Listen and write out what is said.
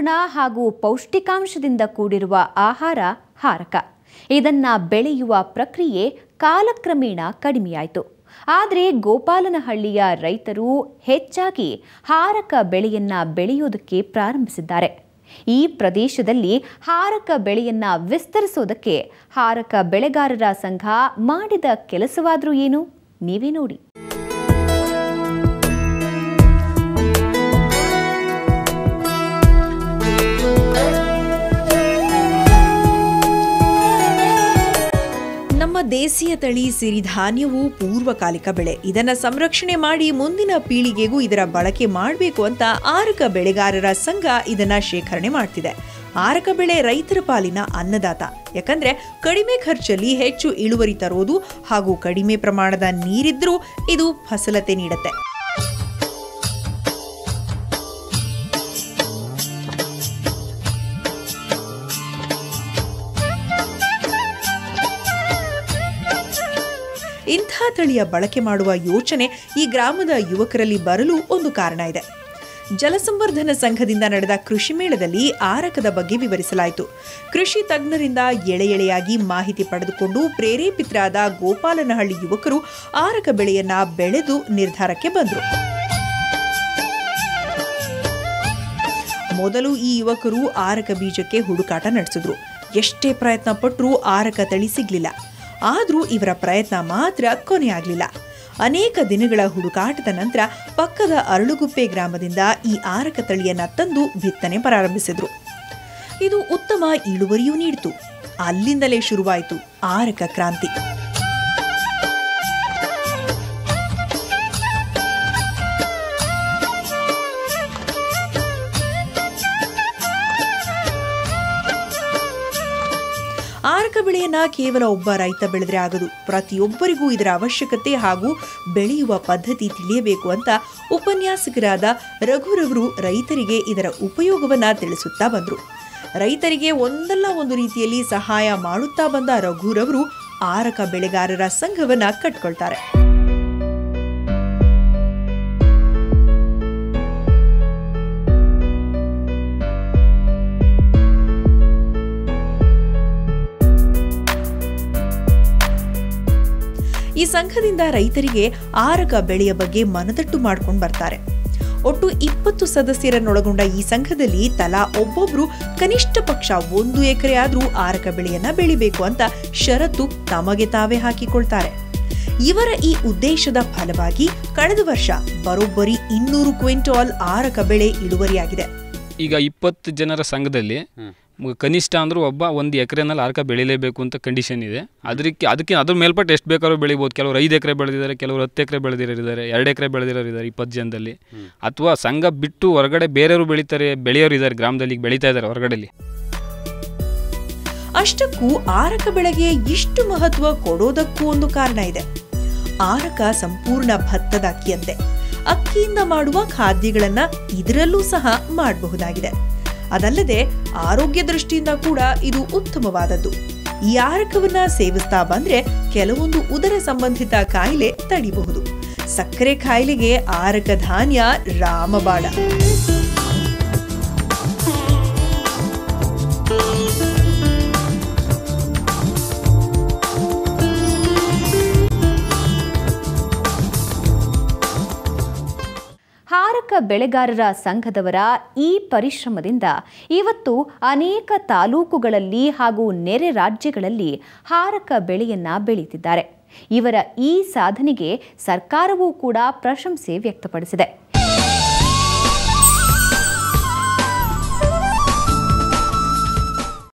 ಗುಣ ಹಾಗೂ ಪೌಷ್ಟಿಕಾಂಶದಿಂದ ಕೂಡಿರುವ ಆಹಾರ ಹಾರಕ ಇದನ್ನ ಬೆಳೆಯುವ ಪ್ರಕ್ರಿಯೆ ಕಾಲಕ್ರಮೇಣ ಕಡಿಮೆಯಾಯಿತು ಆದರೆ ಗೋಪಾಲನಹಳ್ಳಿಯ ರೈತರು ಹೆಚ್ಚಾಗಿ ಹಾರಕ ಬೆಳೆಯನ್ನ ಬೆಳೆಯೋದಕ್ಕೆ ಪ್ರಾರಂಭಿಸಿದ್ದಾರೆ ಈ ಪ್ರದೇಶದಲ್ಲಿ ಹಾರಕ ಬೆಳೆಯನ್ನ ವಿಸ್ತರಿಸೋದಕ್ಕೆ ಹಾರಕ ಬೆಳೆಗಾರರ ಸಂಘ ಮಾಡಿದ ಕೆಲಸವಾದ್ರೂ ಏನು ನೀವೇ ನೋಡಿ ನಮ್ಮ ದೇಶೀಯ ತಳಿ ಸಿರಿಧಾನ್ಯವು ಪೂರ್ವಕಾಲಿಕ ಬೆಳೆ ಇದನ್ನ ಸಂರಕ್ಷಣೆ ಮಾಡಿ ಮುಂದಿನ ಪೀಳಿಗೆಗೂ ಇದರ ಬಳಕೆ ಮಾಡಬೇಕು ಅಂತ ಆರಕ ಬೆಳೆಗಾರರ ಸಂಘ ಇದನ್ನ ಶೇಖರಣೆ ಮಾಡ್ತಿದೆ ಆರಕ ಬೆಳೆ ರೈತರ ಪಾಲಿನ ಅನ್ನದಾತ ಯಾಕಂದ್ರೆ ಕಡಿಮೆ ಖರ್ಚಲ್ಲಿ ಹೆಚ್ಚು ಇಳುವರಿ ತರೋದು ಹಾಗೂ ಕಡಿಮೆ ಪ್ರಮಾಣದ ನೀರಿದ್ರೂ ಇದು ಫಸಲತೆ ನೀಡುತ್ತೆ ಇಂಥ ತಳಿಯ ಬಳಕೆ ಮಾಡುವ ಯೋಚನೆ ಈ ಗ್ರಾಮದ ಯುವಕರಲ್ಲಿ ಬರಲು ಒಂದು ಕಾರಣ ಇದೆ ಜಲಸಂವರ್ಧನ ಸಂಘದಿಂದ ನಡೆದ ಕೃಷಿ ಮೇಳದಲ್ಲಿ ಆರಕದ ಬಗ್ಗೆ ವಿವರಿಸಲಾಯಿತು ಕೃಷಿ ತಜ್ಞರಿಂದ ಎಳೆ ಎಳೆಯಾಗಿ ಮಾಹಿತಿ ಪಡೆದುಕೊಂಡು ಪ್ರೇರೇಪಿತರಾದ ಗೋಪಾಲನಹಳ್ಳಿ ಯುವಕರು ಆರಕ ಬೆಳೆಯನ್ನ ಬೆಳೆದು ನಿರ್ಧಾರಕ್ಕೆ ಬಂದರು ಮೊದಲು ಈ ಯುವಕರು ಆರಕ ಬೀಜಕ್ಕೆ ಹುಡುಕಾಟ ನಡೆಸಿದ್ರು ಎಷ್ಟೇ ಪ್ರಯತ್ನ ಪಟ್ಟರೂ ಆರಕ ತಳಿ ಸಿಗ್ಲಿಲ್ಲ ಆದರೂ ಇವರ ಪ್ರಯತ್ನ ಮಾತ್ರ ಕೊನೆಯಾಗಲಿಲ್ಲ ಅನೇಕ ದಿನಗಳ ಹುಡುಕಾಟದ ನಂತರ ಪಕ್ಕದ ಅರಳುಗುಪ್ಪೆ ಗ್ರಾಮದಿಂದ ಈ ಆರಕ ತಳಿಯನ್ನ ತಂದು ಬಿತ್ತನೆ ಪ್ರಾರಂಭಿಸಿದ್ರು ಇದು ಉತ್ತಮ ಇಳುವರಿಯೂ ನೀಡಿತು ಅಲ್ಲಿಂದಲೇ ಶುರುವಾಯಿತು ಆರಕ ಕ್ರಾಂತಿ ಆರಕ ಬೆಳೆಯನ್ನ ಕೇವಲ ಒಬ್ಬ ರೈತ ಬೆಳೆದ್ರೆ ಆಗದು ಪ್ರತಿಯೊಬ್ಬರಿಗೂ ಇದರ ಅವಶ್ಯಕತೆ ಹಾಗೂ ಬೆಳೆಯುವ ಪದ್ಧತಿ ತಿಳಿಯಬೇಕು ಅಂತ ಉಪನ್ಯಾಸಕರಾದ ರಘುರವರು ರೈತರಿಗೆ ಇದರ ಉಪಯೋಗವನ್ನ ತಿಳಿಸುತ್ತಾ ಬಂದರು ರೈತರಿಗೆ ಒಂದಲ್ಲ ಒಂದು ರೀತಿಯಲ್ಲಿ ಸಹಾಯ ಮಾಡುತ್ತಾ ಬಂದ ರಘುರವರು ಆರಕ ಬೆಳೆಗಾರರ ಸಂಘವನ್ನ ಕಟ್ಕೊಳ್ತಾರೆ ಈ ಸಂಘದಿಂದ ರೈತರಿಗೆ ಆರಕ ಬೆಳೆಯ ಬಗ್ಗೆ ಮನದಟ್ಟು ಮಾಡ್ಕೊಂಡು ಬರ್ತಾರೆ ಒಟ್ಟು ಇಪ್ಪತ್ತು ಸದಸ್ಯರನ್ನೊಳಗೊಂಡ ಈ ಸಂಘದಲ್ಲಿ ತಲಾ ಒಬ್ಬೊಬ್ರು ಕನಿಷ್ಠ ಪಕ್ಷ ಒಂದು ಎಕರೆ ಆದ್ರೂ ಆರಕ ಬೆಳೆಯನ್ನ ಬೆಳಿಬೇಕು ಅಂತ ಷರತ್ತು ತಮಗೆ ತಾವೇ ಹಾಕಿಕೊಳ್ತಾರೆ ಇವರ ಈ ಉದ್ದೇಶದ ಫಲವಾಗಿ ಕಳೆದ ವರ್ಷ ಬರೋಬ್ಬರಿ ಇನ್ನೂರು ಕ್ವಿಂಟಾಲ್ ಆರಕ ಬೆಳೆ ಇಳುವರಿಯಾಗಿದೆ ಈಗ ಇಪ್ಪತ್ತು ಜನರ ಸಂಘದಲ್ಲಿ ಮ- ಕನಿಷ್ಠ ಅಂದರೂ ಒಬ್ಬ ಒಂದು ಎಕರೆನಲ್ಲಿ ಆರ್ಕ ಬೆಳಿಲೇಬೇಕು ಅಂತ ಕಂಡೀಷನ್ ಇದೆ ಅದಕ್ಕೆ ಅದಕ್ಕೆ ಅದ್ರ ಮೇಲ್ಪಟ್ಟು ಎಷ್ಟು ಬೇಕಾದ್ರೂ ಬೆಳಿಬೋದು ಕೆಲವರು ಐದು ಎಕರೆ ಬೆಳೆದಿದ್ದಾರೆ ಕೆಲವರು ಹತ್ತು ಎಕರೆ ಬೆಳೆದಿರೋರಿದ್ದಾರೆ ಎರಡು ಎಕರೆ ಬೆಳೆದಿರೋರು ಇದ್ದಾರೆ ಇಪ್ಪತ್ತು ಜನದಲ್ಲಿ ಅಥವಾ ಸಂಘ ಬಿಟ್ಟು ಹೊರಗಡೆ ಬೇರೆಯವರು ಬೆಳೀತಾರೆ ಬೆಳೆಯೋರು ಇದ್ದಾರೆ ಗ್ರಾಮದಲ್ಲಿ ಈಗ ಬೆಳೀತಾ ಇದ್ದಾರೆ ಹೊರಗಡೆಲಿ ಅಷ್ಟಕ್ಕೂ ಆರಕ ಬೆಳೆಗೆ ಇಷ್ಟು ಮಹತ್ವ ಕೊಡೋದಕ್ಕೂ ಒಂದು ಕಾರಣ ಇದೆ ಆರಕ ಸಂಪೂರ್ಣ ಭತ್ತದ ಅಕ್ಕಿಯಂತೆ ಅಕ್ಕಿಯಿಂದ ಮಾಡುವ ಖಾದ್ಯಗಳನ್ನ ಇದರಲ್ಲೂ ಸಹ ಮಾಡಬಹುದಾಗಿದೆ ಅದಲ್ಲದೆ ಆರೋಗ್ಯ ದೃಷ್ಟಿಯಿಂದ ಕೂಡ ಇದು ಉತ್ತಮವಾದದ್ದು ಈ ಆರಕವನ್ನ ಸೇವಿಸ್ತಾ ಬಂದ್ರೆ ಕೆಲವೊಂದು ಉದರ ಸಂಬಂಧಿತ ಕಾಯಿಲೆ ತಡಿಬಹುದು ಸಕ್ಕರೆ ಕಾಯಿಲೆಗೆ ಆರಕ ಧಾನ್ಯ ರಾಮಬಾಣ ಹಾರಕ ಬೆಳೆಗಾರರ ಸಂಘದವರ ಈ ಪರಿಶ್ರಮದಿಂದ ಇವತ್ತು ಅನೇಕ ತಾಲೂಕುಗಳಲ್ಲಿ ಹಾಗೂ ನೆರೆ ರಾಜ್ಯಗಳಲ್ಲಿ ಹಾರಕ ಬೆಳೆಯನ್ನ ಬೆಳೀತಿದ್ದಾರೆ ಇವರ ಈ ಸಾಧನೆಗೆ ಸರ್ಕಾರವೂ ಕೂಡ ಪ್ರಶಂಸೆ ವ್ಯಕ್ತಪಡಿಸಿದೆ